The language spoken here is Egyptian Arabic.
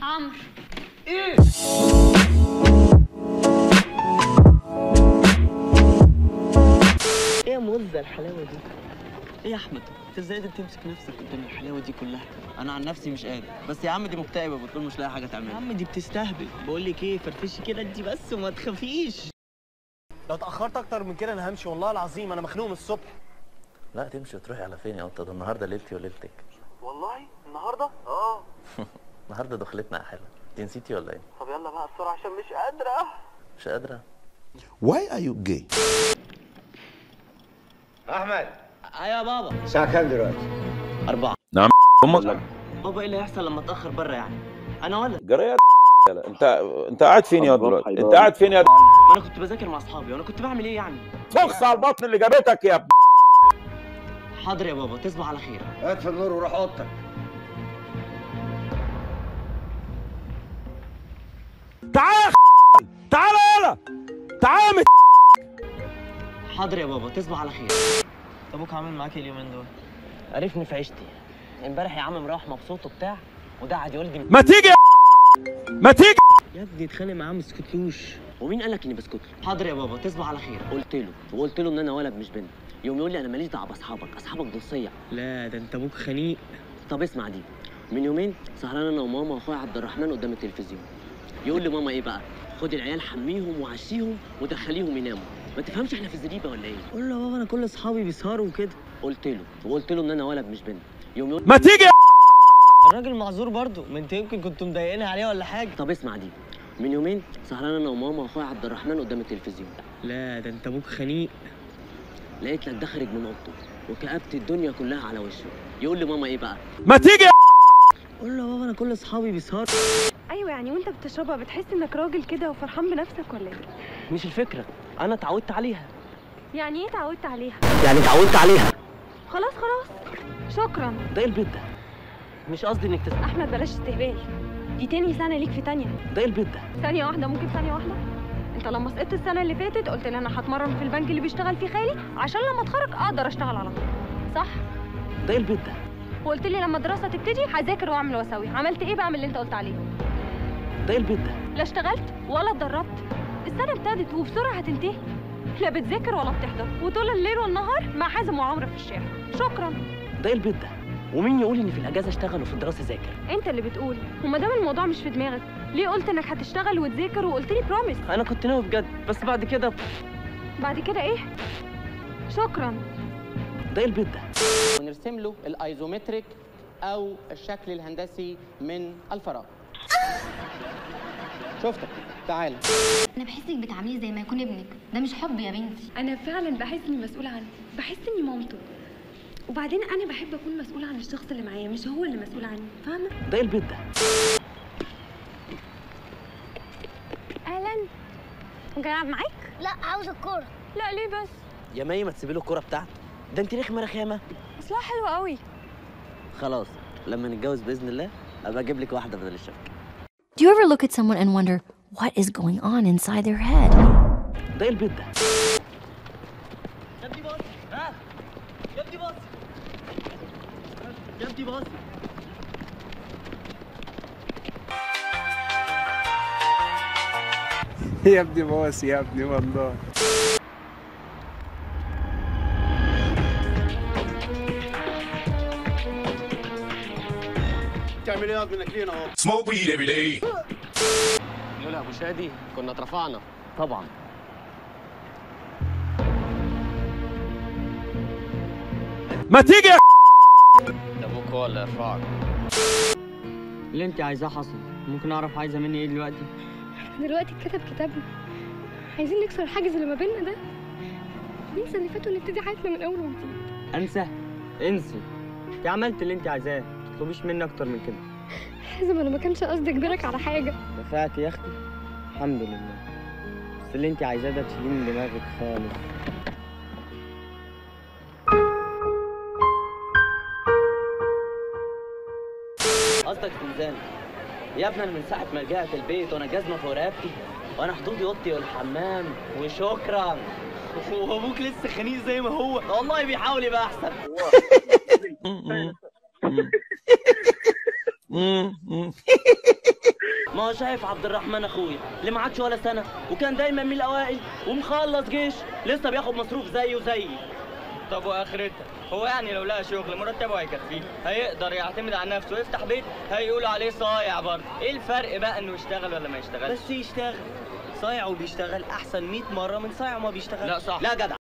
عمرو ايه ايه يا مزة الحلاوة دي؟ ايه يا احمد؟ انت ازاي قادر تمسك نفسك قدام الحلاوة دي كلها؟ انا عن نفسي مش قادر بس يا عم دي مكتئبه بتقول مش لاقي حاجه يا تعملها عم دي بتستهبل بقول لك ايه فرفشي كده انت بس وما تخافيش لو اتاخرت اكتر من كده انا همشي والله العظيم انا مخنوق من الصبح لا تمشي وتروحي على فين يا قطه ده النهارده ليلتي وليلتك والله النهارده اه النهارده دخلتنا يا حلوه دي نسيتي ولا ايه طب يلا بقى بسرعه عشان مش قادره مش قادره Why are you gay? احمد ايوه يا بابا الساعه كام دلوقتي أربعة امك بابا ايه اللي هيحصل لما اتأخر بره يعني؟ أنا ولد جرى يا انت انت قاعد فين يا دلوقتي انت قاعد فين يا ما أنا كنت بذاكر مع أصحابي وأنا كنت بعمل إيه يعني؟ فخس على البطن اللي جابتك يا ب... حاضر يا بابا تصبح على خير اطفي النور وروح اوضتك تعال يا تعال يلا تعال يا حاضر يا بابا تصبح على خير أبوك عامل معاك إيه اليومين دول؟ عرفني في عيشتي امبارح يا عم مروح مبسوط وبتاع وده قعد يقول لي ما تيجي يا ما تيجي يا ابني اتخانق معاه ما سكتلوش ومين قال لك اني بسكت له؟ حاضر يا بابا تصبح على خير قلت له وقلت له ان انا ولد مش بنت يوم يقول لي انا ماليش دعوه باصحابك اصحابك دول صيع لا ده انت ابوك خنيق طب اسمع دي من يومين سهران انا وماما واخويا عبد الرحمن قدام التلفزيون يقول لي ماما ايه بقى خدي العيال حميهم وعشيهم ودخليهم يناموا ما تفهمش احنا في الزريبه ولا ايه قول له يا بابا انا كل اصحابي بيسهروا وكده قلت له وقلت له ان انا ولد مش بنت يوم يقول ما تيجي يا الراجل معذور برضه ما انت يمكن كنتوا مضايقيني عليه ولا حاجه طب اسمع دي من يومين سهران انا وماما واخويا عبد الرحمن قدام التلفزيون لا ده انت ابوك خنيق لقيت لك ده خارج من اوضته وكأبت الدنيا كلها على وشه يقول لي ماما ايه بقى ما تيجي يا قول له يا بابا انا كل اصحابي بيسهروا ايوه يعني وانت بتشربها بتحس انك راجل كده وفرحان بنفسك ولا ايه مش الفكره انا اتعودت عليها يعني ايه اتعودت عليها يعني اتعودت عليها خلاص خلاص شكرا ده ايه البيت ده مش قصدي انك تسمع احمد بلاش استهبال دي تاني سنه ليك في تانية ده ايه البيت ده ثانيه واحده ممكن ثانيه واحده انت لما سقطت السنه اللي فاتت قلت لي انا هتمرن في البنك اللي بيشتغل فيه خالي عشان لما اتخرج اقدر اشتغل على طول صح ده ايه البيت ده وقلت لي لما الدراسه تبتدي هذاكر واعمل واسوي عملت ايه بقى من اللي انت قلت عليه ده ايه البيت ده لا اشتغلت ولا اتدربت السنه ابتدت وبسرعه هتنتهي لا بتذاكر ولا بتحضر وطول الليل والنهار مع حازم وعمرو في الشارع شكرا ده ايه البيت ده ومين يقول ان في الاجازه اشتغل وفي الدراسه ذاكر انت اللي بتقول وما دام الموضوع مش في دماغك ليه قلت انك هتشتغل وتذاكر وقلت لي بروميس انا كنت ناوي بجد بس بعد كده بعد كده ايه شكرا ده ايه البيت ده ونرسم له الايزومتريك او الشكل الهندسي من الفراغ شفتك تعالى انا بحسك بتعامليه زي ما يكون ابنك ده مش حب يا بنتي انا فعلا بحس اني مسؤوله عنه بحس اني مامته وبعدين انا بحب اكون مسؤوله عن الشخص اللي معايا مش هو اللي مسؤول عني فاهمه ده ايه البيت ده اهلا ممكن العب معاك لا عاوز الكوره لا ليه بس يا مي ما تسيبي له الكوره بتاعته ده انت رخمه رخامه اصلها حلوه قوي خلاص لما نتجوز باذن الله ابقى اجيب لك واحده بدل الشبكه Do you ever look at someone and wonder what is going on inside their head? ده ايه البيت ده يا ابني باصي ها يا ابني باصي يا ابني باصي يا ابني باص يا ابني والله تعمل ايه يا ابنك لينا اهو Smoke weed every day. لولا ابو شادي كنا اترفعنا طبعا ما تيجي يا ده ابوك هو اللي يرفعك اللي انت عايزاه حصل ممكن اعرف عايزه مني ايه دلوقتي دلوقتي اتكتب كتابنا عايزين نكسر الحاجز اللي ما بيننا ده ننسى اللي فات ونبتدي حياتنا من اول وجديد انسى انسي انت عملت اللي انت عايزاه ما تطلبيش مني اكتر من كده حازم انا ما كانش قصدي اجبرك على حاجه دفعت يا اختي الحمد لله بس اللي انت عايزاه ده تشيليه من دماغك خالص قصدك زنزانة يا ابني انا من ساعة ما رجعت البيت وانا جزمة فوق رقبتي وانا حدودي اوضتي والحمام وشكرا وابوك لسه خنيق زي ما هو والله بيحاول يبقى احسن ما هو شايف عبد الرحمن اخويا اللي ما عادش ولا سنه وكان دايما من الاوائل ومخلص جيش لسه بياخد مصروف زيه زيي طب واخرتها هو يعني لو لقى شغل مرتبه هيكفيه هيقدر يعتمد على نفسه ويفتح بيت هيقولوا عليه صايع برضه ايه الفرق بقى انه يشتغل ولا ما يشتغلش بس يشتغل صايع وبيشتغل احسن 100 مره من صايع وما بيشتغل لا صح لا جدع